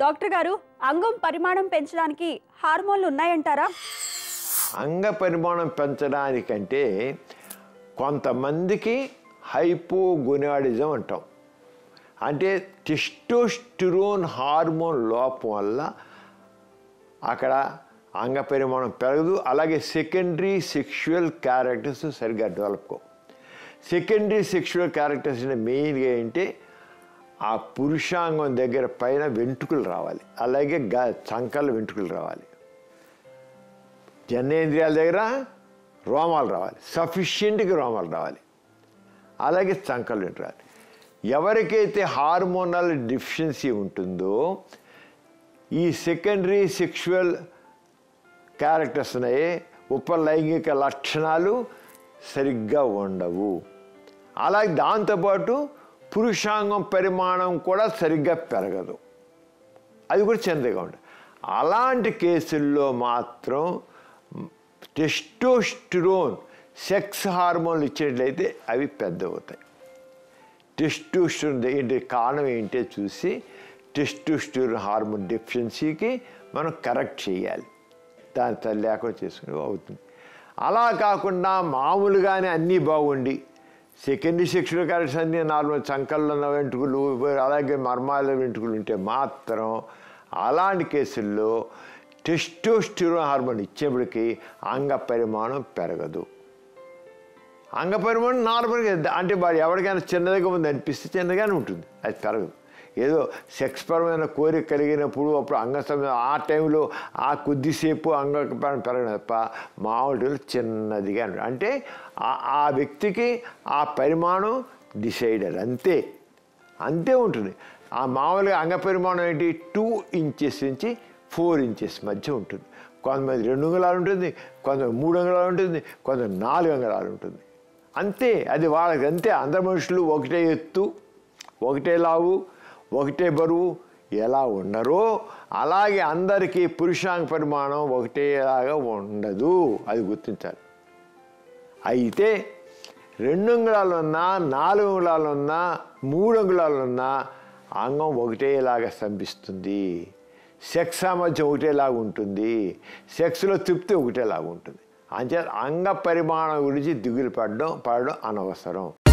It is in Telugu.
డాక్టర్ గారు అంగం పరిమాణం పెంచడానికి హార్మోన్లు ఉన్నాయంటారా అంగ పరిమాణం పెంచడానికంటే కొంతమందికి హైపోగొనాడిజం అంటాం అంటే టెస్టోస్టిరోన్ హార్మోన్ లోపం వల్ల అక్కడ అంగ పరిమాణం పెరగదు అలాగే సెకండరీ సెక్షువల్ క్యారెక్టర్స్ సరిగ్గా డెవలప్ కావు సెకండరీ సెక్షువల్ క్యారెక్టర్స్ మెయిన్గా ఏంటి ఆ పురుషాంగం దగ్గర పైన వెంట్రుకలు రావాలి అలాగే గా చంకల వెంట్రుకలు రావాలి జనేంద్రియాల దగ్గర రోమాలు రావాలి సఫిషియెంట్గా రోమాలు రావాలి అలాగే చంకలు వెంట్రుకలు ఎవరికైతే హార్మోనల్ డిఫిషియన్సీ ఉంటుందో ఈ సెకండరీ సెక్షువల్ క్యారెక్టర్స్ ఉన్నాయి ఉపలైంగిక లక్షణాలు సరిగ్గా ఉండవు అలాగే దాంతోపాటు పురుషాంగం పరిమాణం కూడా సరిగ్గా పెరగదు అది కూడా చెందగా ఉంటుంది అలాంటి కేసుల్లో మాత్రం టెస్టోస్టిరోన్ సెక్స్ హార్మోన్లు ఇచ్చినట్లయితే అవి పెద్ద అవుతాయి టెస్టోస్టిరోన్ ఏంటి కారణం ఏంటో చూసి టెస్టోస్టిరోన్ హార్మోన్ డెఫిషియన్సీకి మనం కరెక్ట్ చేయాలి దాని తల్లి లేకుండా చేసుకుని అవుతుంది అలా కాకుండా మామూలుగానే అన్నీ బాగుండి సెకండరీ సెక్షువల్ క్యారెక్టర్స్ అన్నీ నార్మల్ చంకల్లో ఉన్న వెంట్రుకలు అలాగే మర్మాల వెంట్రుకలు ఉంటే మాత్రం అలాంటి కేసుల్లో టెస్టోస్టిరోన్ హార్మోన్ ఇచ్చేప్పటికీ అంగ పరిమాణం పెరగదు అంగ పరిమాణం నార్మల్గా అంటే వాడు ఎవరికైనా చిన్నదిగా ఉంది అనిపిస్తే చిన్నగానే ఉంటుంది అది పెరగదు ఏదో సెక్స్ పరమైన కోరిక కలిగినప్పుడు అప్పుడు అంగ సమయం ఆ టైంలో ఆ కొద్దిసేపు అంగ పరిమాణం పెరగడం తప్ప మామూలు చిన్నదిగా ఉంటుంది. అంటే ఆ- ఆ వ్యక్తికి ఆ పరిమాణం డిసైడర్ అంతే అంతే ఉంటుంది ఆ మామూలుగా అంగ పరిమాణం ఏంటి టూ ఇంచెస్ నుంచి ఫోర్ ఇంచెస్ మధ్య ఉంటుంది కొంతమంది రెండు అంగుళాలు ఉంటుంది కొంతమంది మూడు అంగుళాలు ఉంటుంది కొంతమంది నాలుగు అంగుళాలు ఉంటుంది అంతే అది వాళ్ళకి అంతే అందరు మనుషులు ఒకటే ఎత్తు ఒకటే లావు ఒకటే బరువు ఎలా ఉండరో అలాగే అందరికీ పురుషాంగ పరిమాణం ఒకటేలాగా ఉండదు అది గుర్తించాలి అయితే రెండు అంగుళాలు ఉన్నా నాలుగు అంగుళాలు ఉన్నా మూడు అంగుళాలు ఉన్నా అంగం ఒకటేలాగా స్తంభిస్తుంది సెక్స్ సామర్థ్యం ఒకటేలాగా ఉంటుంది సెక్స్లో తృప్తి ఒకటేలాగా ఉంటుంది అంచేత అంగ పరిమాణం గురించి దిగులు పడడం పడడం అనవసరం